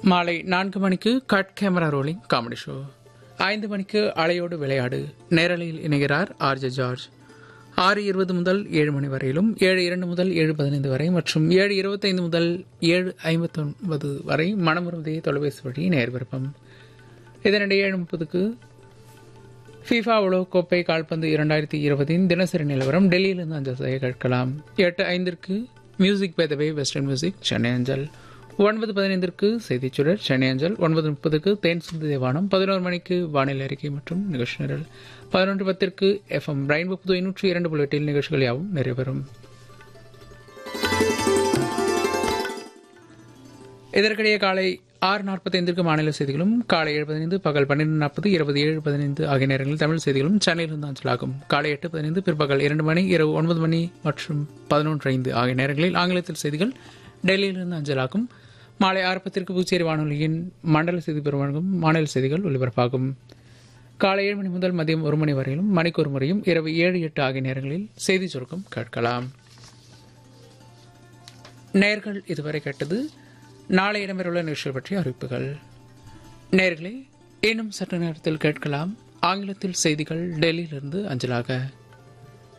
மாலை நான்கு மணிக்கு cut camera rolling comedy show ஐந்து மணிக்கு அலையோடு விளையாடு நேரலையில் இணைகிறார் ஆர்ஜே ஜார்ஜ் ஆறு இருபது முதல் ஏழு மணி வரையிலும் ஏழு இரண்டு முதல் ஏழு பதினைந்து வரை மற்றும் ஏழு இருபத்தைந்து முதல் ஏழு ஐம்பத்தொன்பது வரை மனமுருந்தைய தொலைபேசி வழி நேர்விருப்பம் இதனிடையே ஏழு முப்பதுக்கு ஃபீஃபா உலகக்கோப்பை கால்பந்து இரண்டாயிரத்தி இருபதின் தினசரி நிலவரம் டெல்லியிலிருந்து அஞ்சல் செய்ய கேட்கலாம் எட்டு ஐந்திற்கு music by the way western music Chennai அஞ்சல் ஒன்பது பதினைந்திற்கு செய்திச் சுடர் சென்னை அஞ்சல் ஒன்பது முப்பதுக்கு தேன் சிந்து தேவானம் பதினோரு மணிக்கு வானிலை அறிக்கை மற்றும் நிகழ்ச்சி நிரல் பதினொன்று பத்திற்கு எஃப்எம் ரெயின்போ புது நூற்றி இரண்டு புள்ளட்டில் நிகழ்ச்சிகள் யாவும் நிறைவேறும் இதற்கிடையே காலை ஆறு நாற்பத்தைந்திற்கு மாநில செய்திகளும் காலை ஏழு பதினைந்து பகல் பன்னிரண்டு நாற்பது இருபது ஏழு பதினைந்து ஆகிய நேரங்களில் தமிழ் செய்திகளும் சென்னையிலிருந்து அஞ்சலாகும் காலை எட்டு பதினைந்து பிற்பகல் இரண்டு மணி இரவு ஒன்பது மணி மற்றும் பதினொன்று ஐந்து ஆகிய நேரங்களில் ஆங்கிலத்தில் செய்திகள் டெல்லியிலிருந்து அஞ்சலாகும் மாலை ஆறு பத்திற்கு புதுச்சேரி வானொலியின் மண்டல செய்தி பெறும் வழங்கும் மாநில செய்திகள் ஒலிபரப்பாகும் காலை ஏழு மணி முதல் மதியம் ஒரு மணி வரையிலும் மணிக்கு ஒரு முறையும் இரவு ஏழு எட்டு ஆகிய நேரங்களில் செய்தி சுருக்கம் கேட்கலாம் நேர்கள் இதுவரை கேட்டது நாளை இடம்பெறவுள்ள நிகழ்ச்சிகள் பற்றிய அறிவிப்புகள் நேர்களே இன்னும் சற்று நேரத்தில் கேட்கலாம் ஆங்கிலத்தில் செய்திகள் டெல்லியிலிருந்து அஞ்சலாக